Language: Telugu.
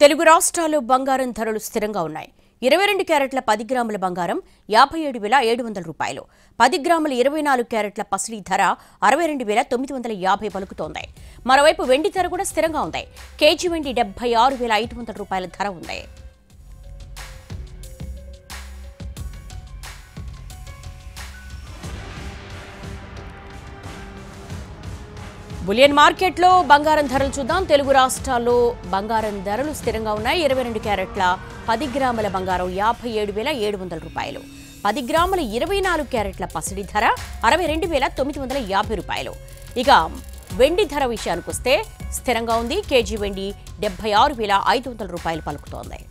తెలుగు రాష్ట్రాల్లో బంగారం ధరలు స్థిరంగా ఉన్నాయి ఇరవై రెండు క్యారెట్ల పది గ్రాముల బంగారం యాభై ఏడు వేల ఏడు వందల రూపాయలు పది గ్రాముల ఇరవై నాలుగు క్యారెట్ల పసిడి ధర అరవై రెండు వేల తొమ్మిది వందల యాభై పలుకుతోంది మరోవైపు వెండి ధర కూడా స్థిరంగా ఉంది కేజీ వెండి డెబ్బై ఆరు వేల ఐదు వందల రూపాయల ధర ఉంది బులియన్ మార్కెట్లో బంగారం ధరలు చూద్దాం తెలుగు రాష్ట్రాల్లో బంగారం ధరలు స్థిరంగా ఉన్నాయి ఇరవై రెండు క్యారెట్ల పది గ్రాముల బంగారం యాభై ఏడు వేల ఏడు వందల రూపాయలు పది గ్రాముల ఇరవై నాలుగు క్యారెట్ల పసిడి ధర అరవై రెండు వేల తొమ్మిది వందల యాభై రూపాయలు ఇక వెండి ధర విషయానికి వస్తే స్థిరంగా ఉంది కేజీ వెండి డెబ్బై ఆరు వేల ఐదు వందల రూపాయలు పలుకుతోంది